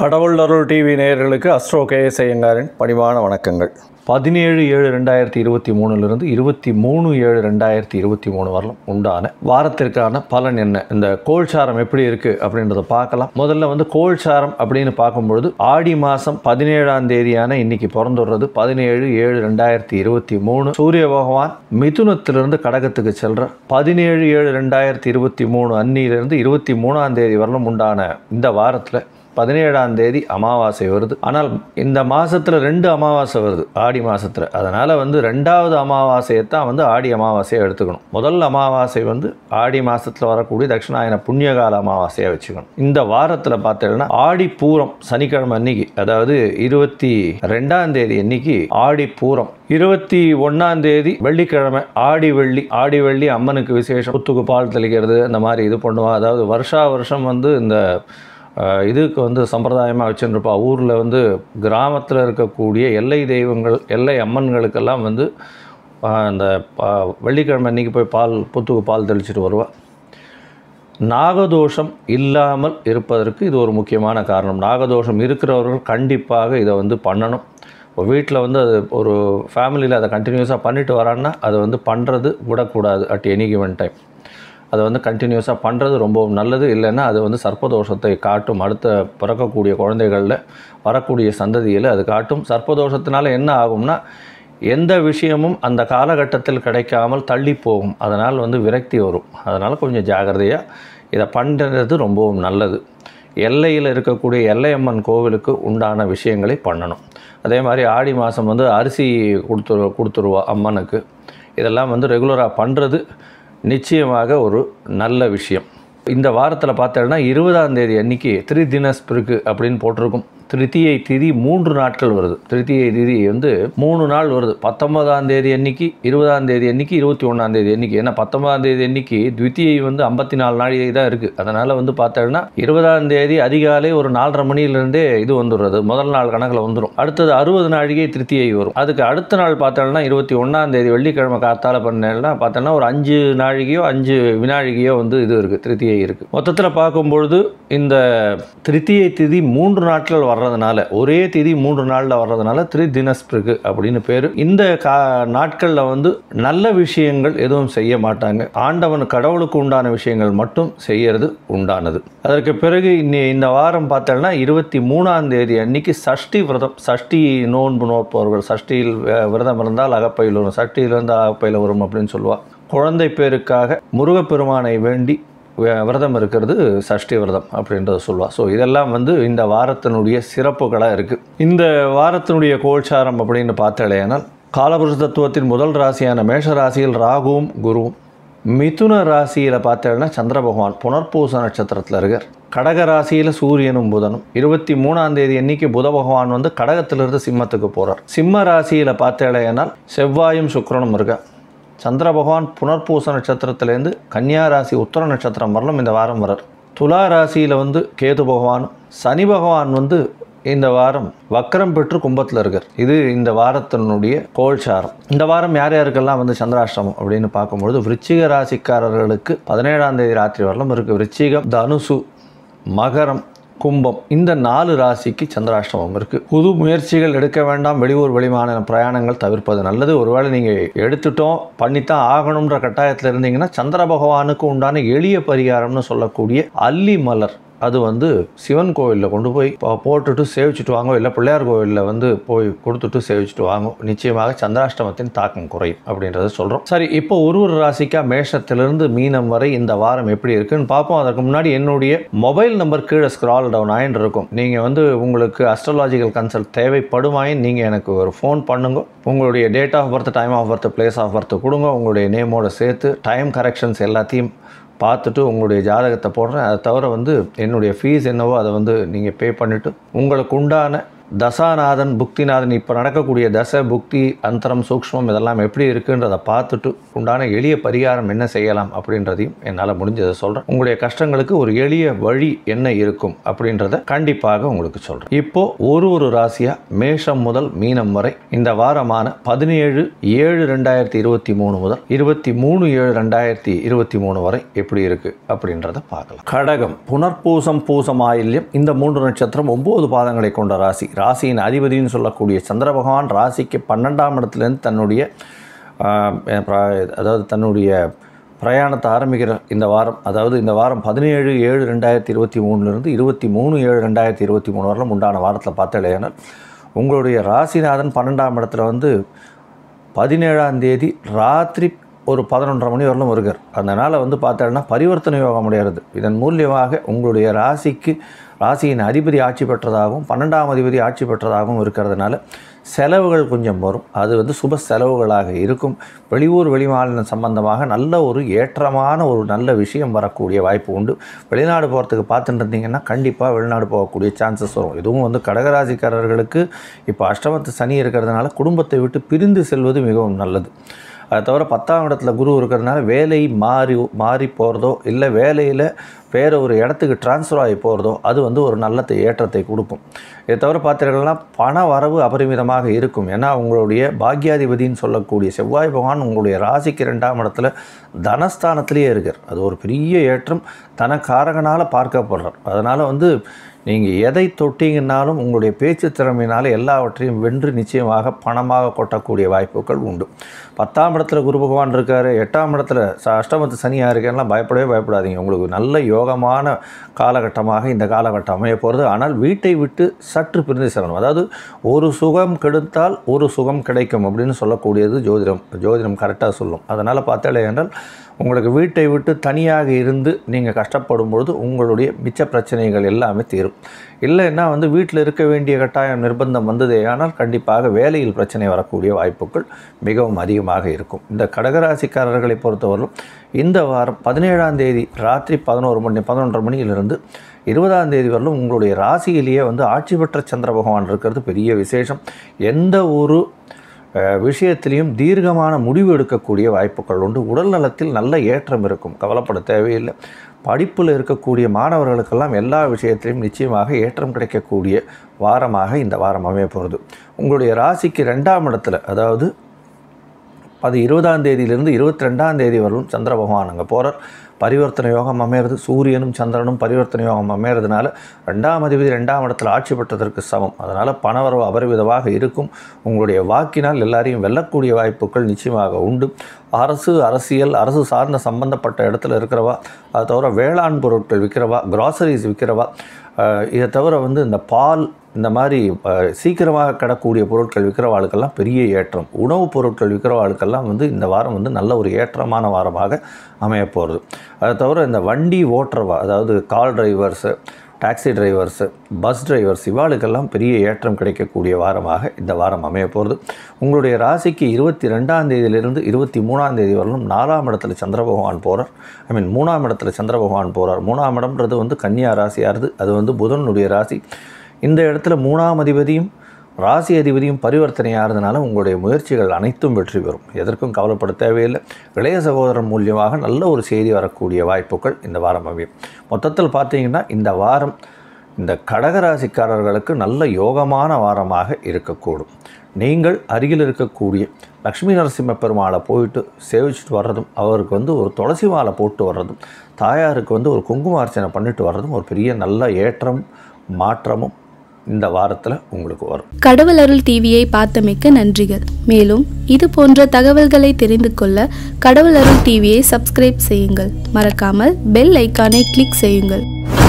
கடவுள் அருள் டிவி நேயர்களுக்கு அஸ்ட்ரோ கேஎஸ் ஐயங்காரின் பணிவான வணக்கங்கள் பதினேழு ஏழு ரெண்டாயிரத்தி இருபத்தி மூணுலேருந்து இருபத்தி மூணு ஏழு ரெண்டாயிரத்தி இருபத்தி மூணு வரலும் உண்டான வாரத்திற்கான பலன் என்ன இந்த கோல்சாரம் எப்படி இருக்குது அப்படின்றத பார்க்கலாம் முதல்ல வந்து கோல்சாரம் அப்படின்னு பார்க்கும்பொழுது ஆடி மாதம் பதினேழாம் தேதியான இன்னைக்கு பிறந்துடுறது பதினேழு ஏழு ரெண்டாயிரத்தி இருபத்தி மூணு சூரிய பகவான் மிதுனத்திலிருந்து கடகத்துக்கு செல்ற பதினேழு ஏழு ரெண்டாயிரத்தி இருபத்தி மூணு அன்னியிலிருந்து இருபத்தி மூணாம் தேதி வரலும் உண்டான இந்த வாரத்தில் பதினேழாம் தேதி அமாவாசை வருது ஆனால் இந்த மாசத்துல ரெண்டு அமாவாசை வருது ஆடி மாசத்துல அதனால வந்து ரெண்டாவது அமாவாசையை தான் வந்து ஆடி அமாவாசையை எடுத்துக்கணும் முதல் அமாவாசை வந்து ஆடி மாசத்துல வரக்கூடிய தட்சிணாயன புண்ணியகால அமாவாசையை வச்சுக்கணும் இந்த வாரத்துல பார்த்தீங்கன்னா ஆடி பூரம் சனிக்கிழமை அன்னைக்கு அதாவது இருபத்தி ரெண்டாம் தேதி அன்னைக்கு ஆடி பூரம் இருபத்தி ஒன்றாம் தேதி வெள்ளிக்கிழமை ஆடி வெள்ளி ஆடி வெள்ளி அம்மனுக்கு விசேஷம் புத்துக்கு பால் தெளிக்கிறது இந்த மாதிரி இது பண்ணுவோம் அதாவது வருஷா வருஷம் வந்து இந்த அஹ், இதுக்கு வந்து சம்பிரதாயமாக வச்சுருப்பா ஊரில் வந்து கிராமத்தில் இருக்கக்கூடிய எல்லை தெய்வங்கள் எல்லை அம்மன்களுக்கெல்லாம் வந்து அஹ், அந்த ப- வெள்ளிக்கிழமை அன்னைக்கு போய் பால் புத்துக்கு பால் தெளிச்சிட்டு வருவா நாகதோஷம் இல்லாமல் இருப்பதற்கு இது ஒரு முக்கியமான காரணம் நாகதோஷம் இருக்கிறவர்கள் கண்டிப்பாக இதை வந்து பண்ணணும் இப்போ வீட்டில் வந்து அது ஒரு ஃபேமிலியில் அதை கண்டினியூஸாக பண்ணிட்டு வரான்னா அதை வந்து பண்ணுறது விடக்கூடாது அட் எனி given டைம் அதை வந்து கண்டினியூஸாக பண்ணுறது ரொம்ப நல்லது இல்லைன்னா அது வந்து சர்ப்பதோஷத்தை காட்டும் அடுத்த பிறக்கக்கூடிய குழந்தைகளில் வரக்கூடிய சந்ததியில் அது காட்டும் சர்ப்பதோஷத்தினால என்ன ஆகும்னா எந்த விஷயமும் அந்த காலகட்டத்தில் கிடைக்காமல் தள்ளி போகும் அதனால் வந்து விரக்தி வரும் அதனால் கொஞ்சம் ஜாகிரதையாக இதை பண்ணுறது ரொம்பவும் நல்லது எல்லையில் இருக்கக்கூடிய எல்லையம்மன் கோவிலுக்கு உண்டான விஷயங்களை பண்ணணும் அதே மாதிரி ஆடி மாதம் வந்து அரிசி கொடுத்துரு கொடுத்துருவா அம்மனுக்கு இதெல்லாம் வந்து ரெகுலராக பண்ணுறது நிச்சயமாக ஒரு நல்ல விஷயம் இந்த வாரத்தில் பார்த்தோன்னா இருபதாம் தேதி அன்னைக்கு திரிதினஸ்பிருக்கு அப்படின்னு போட்டிருக்கும் திருத்தியை திதி மூன்று நாட்கள் வருது திருத்தியை திதி வந்து மூணு நாள் வருது பத்தொன்பதாம் தேதி அன்னைக்கு இருபதாம் தேதி அன்னைக்கு இருபத்தி ஒன்றாம் தேதி அன்னைக்கு ஏன்னா பத்தொன்பதாம் தேதி அன்னைக்கு த்வித்தியை வந்து ஐம்பத்தி நாலு நாழிகை தான் இருக்குது அதனால் வந்து பார்த்தோன்னா இருபதாம் தேதி அதிகாலை ஒரு நாலரை மணிலேருந்தே இது வந்துடுறது முதல் நாள் கணக்கில் வந்துடும் அடுத்தது அறுபது நாழிகை திருத்தியை வரும் அதுக்கு அடுத்த நாள் பார்த்தோம்னா இருபத்தி ஒன்றாம் தேதி வெள்ளிக்கிழமை காத்தால பண்ணேன்னா பார்த்தோன்னா ஒரு அஞ்சு நாழிகையோ அஞ்சு வினாழிகையோ வந்து இது இருக்குது திருத்தியை இருக்குது மொத்தத்தில் பார்க்கும்பொழுது இந்த திருத்தியை திதி மூன்று நாட்கள் வர்றதுனால ஒரே திதி மூன்று நாளில் வர்றதுனால திரு தினஸ்பிருக்கு அப்படின்னு பேர் இந்த கா நாட்களில் வந்து நல்ல விஷயங்கள் எதுவும் செய்ய மாட்டாங்க ஆண்டவன் கடவுளுக்கு உண்டான விஷயங்கள் மட்டும் செய்யறது உண்டானது அதற்கு பிறகு இன்னி இந்த வாரம் பார்த்தோம்னா இருபத்தி மூணாம் தேதி அன்னைக்கு சஷ்டி விரதம் சஷ்டி நோன்பு நோற்பவர்கள் சஷ்டியில் அஹ், விரதம் இருந்தால் அகப்பையில் வரும் சஷ்டியிலிருந்து அகப்பையில் வரும் அப்படின்னு சொல்லுவாள் குழந்தை பேருக்காக முருகப்பெருமானை வேண்டி வி- விரதம் இருக்கிறது சஷ்டி விரதம் அப்படின்றத சொல்லுவாள் ஸோ இதெல்லாம் வந்து இந்த வாரத்தினுடைய சிறப்புகளாக இருக்குது இந்த வாரத்தினுடைய கோல்சாரம் அப்படின்னு பார்த்தாலேனால் காலபுருஷ தத்துவத்தின் முதல் ராசியான மேஷ ராசியில் ராகுவும் குருவும் மிதுன ராசியில் பார்த்தேன்னா சந்திர பகவான் புனர்பூச நட்சத்திரத்தில் இருக்கார் கடக ராசியில் சூரியனும் புதனும் இருபத்தி மூணாம் தேதி அன்னைக்கு புத பகவான் வந்து கடகத்திலிருந்து சிம்மத்துக்கு போகிறார் சிம்ம ராசியில் பார்த்தேனால் செவ்வாயும் சுக்கிரனும் இருக்கா சந்திர பகவான் புனர்பூச நட்சத்திரத்திலேருந்து கன்னியா ராசி உத்தர நட்சத்திரம் வரலும் இந்த வாரம் வரார் துலா ராசியில் வந்து கேது பகவானும் சனி பகவான் வந்து இந்த வாரம் வக்கரம் பெற்று கும்பத்தில் இருக்கார் இது இந்த வாரத்தினுடைய கோல்சாரம் இந்த வாரம் யார் யாருக்கெல்லாம் வந்து சந்திராஷ்டமம் அப்படின்னு பார்க்கும்பொழுது விருச்சிக ராசிக்காரர்களுக்கு பதினேழாம் தேதி ராத்திரி வரலும் இருக்குது விருச்சிகம் தனுசு மகரம் கும்பம் இந்த நாலு ராசிக்கு சந்திராஷ்டமம் இருக்குது புது முயற்சிகள் எடுக்க வேண்டாம் வெளியூர் வெளிமாநில பிரயாணங்கள் தவிர்ப்பது நல்லது ஒருவேளை நீங்கள் எடுத்துட்டோம் பண்ணித்தான் ஆகணுன்ற கட்டாயத்தில் இருந்தீங்கன்னா சந்திர பகவானுக்கு உண்டான எளிய பரிகாரம்னு சொல்லக்கூடிய அல்லி மலர் அது வந்து சிவன் கோவிலில் கொண்டு போய் போ- போட்டுட்டு சேவிச்சுட்டு வாங்க இல்லை பிள்ளையார் கோவிலில் வந்து போய் கொடுத்துட்டு சேவிச்சுட்டு வாங்க நிச்சயமாக சந்திராஷ்டமத்தின் தாக்கம் குறையும் அப்படின்றத சொல்கிறோம் சரி இப்போ ஒரு ஒரு ராசிக்கா மேஷத்திலிருந்து மீனம் வரை இந்த வாரம் எப்படி இருக்குன்னு பார்ப்போம் அதற்கு முன்னாடி என்னுடைய மொபைல் நம்பர் கீழே ஸ்க்ரால் டவுன் ஆயின்னு இருக்கும் நீங்கள் வந்து உங்களுக்கு அஸ்ட்ராலாஜிக்கல் கன்சல்ட் தேவைப்படுமாயின் நீங்கள் எனக்கு ஒரு ஃபோன் பண்ணுங்க உங்களுடைய date of birth time of birth place of birth கொடுங்க உங்களுடைய நேமோட சேர்த்து டைம் கரெக்ஷன்ஸ் எல்லாத்தையும் பார்த்துட்டு உங்களுடைய ஜாதகத்தை போடுறேன் அதை தவிர வந்து என்னுடைய ஃபீஸ் என்னவோ அதை வந்து நீங்கள் பே பண்ணிவிட்டு உங்களுக்கு உண்டான தசாநாதன் புக்திநாதன் இப்போ நடக்கக்கூடிய தசை புக்தி அந்தரம் சூக்ஷ்மம் இதெல்லாம் எப்படி இருக்குன்றதை பார்த்துட்டு உண்டான எளிய பரிகாரம் என்ன செய்யலாம் அப்படின்றதையும் என்னால் முடிஞ்சதை சொல்கிறேன் உங்களுடைய கஷ்டங்களுக்கு ஒரு எளிய வழி என்ன இருக்கும் அப்படின்றத கண்டிப்பாக உங்களுக்கு சொல்கிறேன் இப்போ ஒரு ஒரு ராசியாக மேஷம் முதல் மீனம் வரை இந்த வாரமான பதினேழு ஏழு ரெண்டாயிரத்தி இருபத்தி மூணு முதல் இருபத்தி மூணு ஏழு ரெண்டாயிரத்தி இருபத்தி மூணு வரை எப்படி இருக்குது அப்படின்றத பார்க்கலாம் கடகம் புனர்பூசம் பூசம் ஆயில்யம் இந்த மூன்று நட்சத்திரம் ஒன்பது பாதங்களை கொண்ட ராசி ராசியின் அதிபதினு சொல்லக்கூடிய சந்திர பகவான் ராசிக்கு பன்னெண்டாம் இடத்துலேருந்து தன்னுடைய ஆஹ், பிர- அதாவது தன்னுடைய பிரயாணத்தை ஆரம்பிக்கிற இந்த வாரம் அதாவது இந்த வாரம் பதினேழு ஏழு ரெண்டாயிரத்தி இருபத்தி மூணுலேருந்து இருபத்தி மூணு ஏழு ரெண்டாயிரத்தி இருபத்தி மூணு வரலும் உண்டான வாரத்தில் பார்த்தாலேனால் உங்களுடைய ராசிநாதன் பன்னெண்டாம் இடத்துல வந்து பதினேழாம் தேதி ராத்திரி ஒரு பதினொன்றரை மணி வரலும் வருகிறார் அதனால் வந்து பார்த்தோன்னா பரிவர்த்தனை யோகம் அடைகிறது இதன் மூலியமாக உங்களுடைய ராசிக்கு ராசியின் அதிபதி ஆட்சி பெற்றதாகவும் பன்னெண்டாம் அதிபதி ஆட்சி பெற்றதாகவும் இருக்கிறதுனால செலவுகள் கொஞ்சம் வரும் அது வந்து சுப செலவுகளாக இருக்கும் வெளியூர் வெளிமாநிலம் சம்பந்தமாக நல்ல ஒரு ஏற்றமான ஒரு நல்ல விஷயம் வரக்கூடிய வாய்ப்பு உண்டு வெளிநாடு போகிறதுக்கு பார்த்துட்டு இருந்தீங்கன்னா கண்டிப்பாக வெளிநாடு போகக்கூடிய சான்சஸ் வரும் இதுவும் வந்து கடகராசிக்காரர்களுக்கு இப்போ அஷ்டமத்து சனி இருக்கிறதுனால குடும்பத்தை விட்டு பிரிந்து செல்வது மிகவும் நல்லது அதை தவிர பத்தாம் இடத்துல குரு இருக்கிறதுனால வேலை மாறி மாறி போகிறதோ இல்லை வேலையில் வேறு ஒரு இடத்துக்கு ட்ரான்ஸ்ஃபர் ஆகி போகிறதோ அது வந்து ஒரு நல்ல த- ஏற்றத்தை கொடுக்கும் இதை தவிர பார்த்தீங்கன்னா பண வரவு அபரிமிதமாக இருக்கும் ஏன்னா உங்களுடைய பாக்யாதிபதின்னு சொல்லக்கூடிய செவ்வாய் பகவான் உங்களுடைய ராசிக்கு ரெண்டாம் இடத்துல தனஸ்தானத்திலேயே இருக்கார் அது ஒரு பெரிய ஏற்றம் தனக்காரகனால் பார்க்கப்படுறார் அதனால் வந்து நீங்கள் எதை தொட்டீங்கன்னாலும் உங்களுடைய பேச்சு திறமையினால் எல்லாவற்றையும் வென்று நிச்சயமாக பணமாக கொட்டக்கூடிய வாய்ப்புகள் உண்டு பத்தாம் இடத்துல குரு பகவான் இருக்கார் எட்டாம் இடத்துல ச- அஷ்டமத்து சனியாக இருக்கேன்லாம் பயப்படவே பயப்படாதீங்க உங்களுக்கு நல்ல யோகமான காலகட்டமாக இந்த காலகட்டம் அமைய போகிறது ஆனால் வீட்டை விட்டு சற்று பிரிந்து செல்லணும் அதாவது ஒரு சுகம் கெடுத்தால் ஒரு சுகம் கிடைக்கும் அப்படின்னு சொல்லக்கூடியது ஜோதிடம் ஜோதிடம் கரெக்டாக சொல்லும் அதனால் பார்த்தாலே என்றால் உங்களுக்கு வீட்டை விட்டு தனியாக இருந்து நீங்கள் கஷ்டப்படும் பொழுது உங்களுடைய மிச்ச பிரச்சனைகள் எல்லாமே தீரும் இல்லைன்னா வந்து வீட்டில் இருக்க வேண்டிய கட்டாயம் நிர்பந்தம் வந்ததே ஆனால் கண்டிப்பாக வேலையில் பிரச்சனை வரக்கூடிய வாய்ப்புகள் மிகவும் அதிகமாக இருக்கும் இந்த கடகராசிக்காரர்களை பொறுத்தவரையிலும் இந்த வாரம் பதினேழாம் தேதி ராத்திரி பதினோரு மணி பதினொன்றரை மணியிலிருந்து இருபதாம் தேதி வரலும் உங்களுடைய ராசியிலேயே வந்து ஆட்சி பெற்ற சந்திர பகவான் இருக்கிறது பெரிய விசேஷம் எந்த ஒரு அஹ், விஷயத்திலையும் தீர்க்கமான முடிவு எடுக்கக்கூடிய வாய்ப்புகள் உண்டு உடல் நலத்தில் நல்ல ஏற்றம் இருக்கும் கவலைப்பட தேவையில்லை படிப்பில் இருக்கக்கூடிய மாணவர்களுக்கெல்லாம் எல்லா விஷயத்திலையும் நிச்சயமாக ஏற்றம் கிடைக்கக்கூடிய வாரமாக இந்த வாரம் அமைய போகிறது உங்களுடைய ராசிக்கு ரெண்டாம் இடத்துல அதாவது அது இருபதாம் தேதியிலிருந்து இருபத்தி ரெண்டாம் தேதி வரலும் சந்திர பகவான் அங்கே போகிறார் பரிவர்த்தனை யோகம் அமையிறது சூரியனும் சந்திரனும் பரிவர்த்தனை யோகம் அமையிறதுனால ரெண்டாம் அதிபதி ரெண்டாம் இடத்துல ஆட்சி பெற்றதற்கு சமம் அதனால் பணவரவு அபரிவிதமாக இருக்கும் உங்களுடைய வாக்கினால் எல்லாரையும் வெல்லக்கூடிய வாய்ப்புகள் நிச்சயமாக உண்டு அரசு அரசியல் அரசு சார்ந்த சம்பந்தப்பட்ட இடத்துல இருக்கிறவா அதை தவிர வேளாண் பொருட்கள் விற்கிறவா கிராசரிஸ் விற்கிறவா அஹ், இதை தவிர வந்து இந்த பால் இந்த மாதிரி அஹ், சீக்கிரமாக கிடக்கூடிய பொருட்கள் விற்கிறவாளுக்கெல்லாம் பெரிய ஏற்றம் உணவுப் பொருட்கள் விற்கிறவாளுக்கெல்லாம் வந்து இந்த வாரம் வந்து நல்ல ஒரு ஏற்றமான வாரமாக அமைய போகிறது அதை தவிர இந்த வண்டி ஓட்டுறவா அதாவது car drivers taxi drivers bus drivers இவாளுக்கெல்லாம் பெரிய ஏற்றம் கிடைக்கக்கூடிய வாரமாக இந்த வாரம் அமைய போகிறது உங்களுடைய ராசிக்கு இருபத்தி ரெண்டாம் தேதியிலிருந்து இருபத்தி மூணாம் தேதி வரலும் நாலாம் இடத்துல சந்திர பகவான் போகிறார் ஐ மீன் மூணாம் இடத்துல சந்திர பகவான் போகிறார் மூணாம் இடம்ன்றது வந்து கன்னியா ராசியாருது அது வந்து புதனுடைய ராசி இந்த இடத்துல மூணாம் அதிபதியும் ராசி அதிபதியும் பரிவர்த்தனை ஆகிறதுனால உங்களுடைய முயற்சிகள் அனைத்தும் வெற்றி பெறும் எதற்கும் கவலைப்பட தேவையில்லை இளைய சகோதரன் மூலியமாக நல்ல ஒரு செய்தி வரக்கூடிய வாய்ப்புகள் இந்த வாரம் அமையும் மொத்தத்தில் பார்த்தீங்கன்னா இந்த வாரம் இந்த கடகராசிக்காரர்களுக்கு நல்ல யோகமான வாரமாக இருக்கக்கூடும் நீங்கள் அருகில் இருக்கக்கூடிய லக்ஷ்மி நரசிம்ம பெருமாளை போயிட்டு சேவிச்சுட்டு வர்றதும் அவருக்கு வந்து ஒரு துளசி மாலை போட்டு வர்றதும் தாயாருக்கு வந்து ஒரு குங்குமார்ச்சனை பண்ணிட்டு வர்றதும் ஒரு பெரிய நல்ல ஏற்றம் மாற்றமும் இந்த வாரத்தில் உங்களுக்கு வரும் கடவுள் அருள் டிவியை பார்த்தமைக்க நன்றிகள் மேலும் இது போன்ற தகவல்களை தெரிந்து கொள்ள கடவுள் அருள் டிவியை சப்ஸ்கிரைப் செய்யுங்கள் மறக்காமல் பெல் ஐக்கானை கிளிக் செய்யுங்கள்